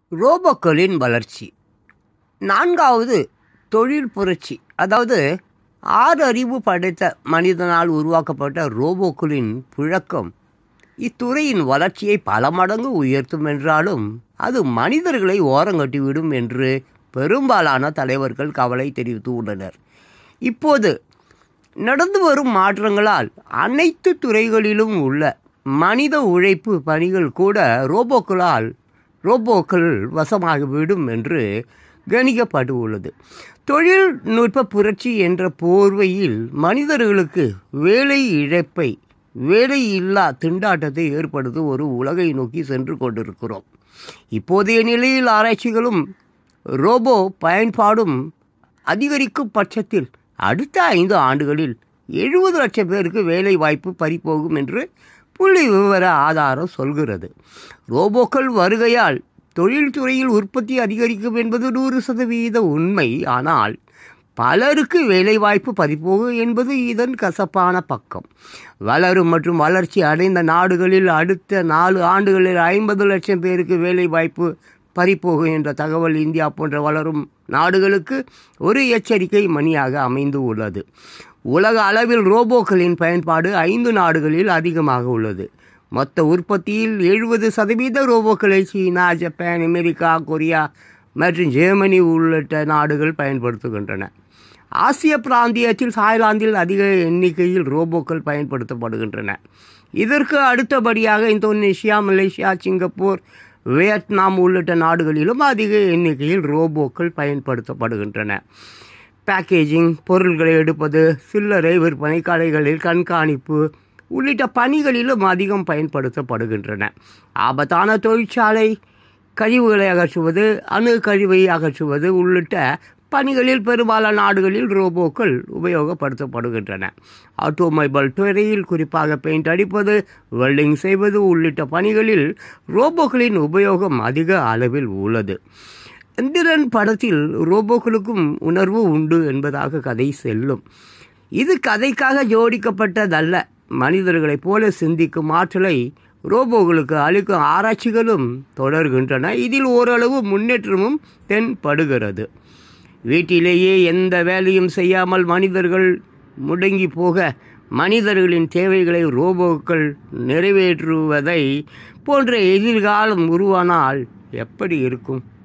ரோபோக்களின் வளர்ச்சி நான்காவது தொழில் புரட்சி அதாவது ஆறு அறிவு படைத்த மனிதனால் உருவாக்கப்பட்ட ரோபோக்களின் புழக்கம் இத்துறையின் வளர்ச்சியை பல மடங்கு உயர்த்தும் என்றாலும் அது மனிதர்களை ஓரங்கட்டிவிடும் என்று பெரும்பாலான தலைவர்கள் கவலை தெரிவித்து உள்ளனர் இப்போது நடந்து வரும் மாற்றங்களால் அனைத்து துறைகளிலும் உள்ள மனித உழைப்பு பணிகள் கூட ரோபோக்களால் ரோபோக்கள் வசமாகிவிடும் என்று கணிக்கப்பட்டு உள்ளது தொழில்நுட்ப புரட்சி என்ற போர்வையில் மனிதர்களுக்கு வேலை இழப்பை வேலை இல்லா திண்டாட்டத்தை ஏற்படுத்தும் ஒரு உலகை நோக்கி சென்று கொண்டிருக்கிறோம் இப்போதைய நிலையில் ஆராய்ச்சிகளும் ரோபோ பயன்பாடும் அதிகரிக்கும் பட்சத்தில் அடுத்த ஐந்து ஆண்டுகளில் எழுபது லட்சம் பேருக்கு வேலை வாய்ப்பு பறிப்போகும் என்று புள்ளி விவர ஆதாரம் சொல்கிறது ரோபோக்கள் வருகையால் தொழில்துறையில் உற்பத்தி அதிகரிக்கும் என்பது நூறு சதவீத உண்மை ஆனால் பலருக்கு வேலைவாய்ப்பு பறிப்போகும் என்பது இதன் கசப்பான பக்கம் வளரும் மற்றும் வளர்ச்சி அடைந்த நாடுகளில் அடுத்த நாலு ஆண்டுகளில் ஐம்பது லட்சம் பேருக்கு வேலைவாய்ப்பு பறிப்போகும் என்ற தகவல் இந்தியா போன்ற வளரும் நாடுகளுக்கு ஒரு எச்சரிக்கை மணியாக அமைந்து உள்ளது உலக அளவில் ரோபோக்களின் பயன்பாடு ஐந்து நாடுகளில் அதிகமாக உள்ளது மொத்த உற்பத்தியில் எழுபது சதவீத ரோபோக்களை சீனா ஜப்பான் அமெரிக்கா கொரியா மற்றும் ஜெர்மனி உள்ளிட்ட நாடுகள் பயன்படுத்துகின்றன ஆசிய பிராந்தியத்தில் தாய்லாந்தில் அதிக எண்ணிக்கையில் ரோபோக்கள் பயன்படுத்தப்படுகின்றன இதற்கு அடுத்தபடியாக இந்தோனேஷியா மலேசியா சிங்கப்பூர் வியட்நாம் உள்ளிட்ட நாடுகளிலும் அதிக எண்ணிக்கையில் ரோபோக்கள் பயன்படுத்தப்படுகின்றன பேக்கேஜிங் பொருள்களை எடுப்பது சில்லறை விற்பனை கடைகளில் கண்காணிப்பு உள்ளிட்ட பணிகளிலும் அதிகம் பயன்படுத்தப்படுகின்றன ஆபத்தான தொழிற்சாலை கழிவுகளை அகற்றுவது அணு கழிவை அகற்றுவது உள்ளிட்ட பணிகளில் பெரும்பாலான நாடுகளில் ரோபோக்கள் உபயோகப்படுத்தப்படுகின்றன ஆட்டோமொபைல் துறையில் குறிப்பாக பெயிண்ட் அடிப்பது வெல்டிங் செய்வது உள்ளிட்ட பணிகளில் ரோபோக்களின் உபயோகம் அதிக அளவில் உள்ளது எந்திரன் படத்தில் ரோபோக்களுக்கும் உணர்வு உண்டு என்பதாக கதை செல்லும் இது கதைக்காக ஜோடிக்கப்பட்டதல்ல மனிதர்களைப் போல சிந்திக்கும் ஆற்றலை ரோபோக்களுக்கு அளிக்கும் ஆராய்ச்சிகளும் தொடர்கின்றன இதில் ஓரளவு முன்னேற்றமும் தென்படுகிறது வீட்டிலேயே எந்த வேலையும் செய்யாமல் மனிதர்கள் முடங்கி போக மனிதர்களின் தேவைகளை ரோபோக்கள் நிறைவேற்றுவதை போன்ற எதிர்காலம் உருவானால் எப்படி இருக்கும்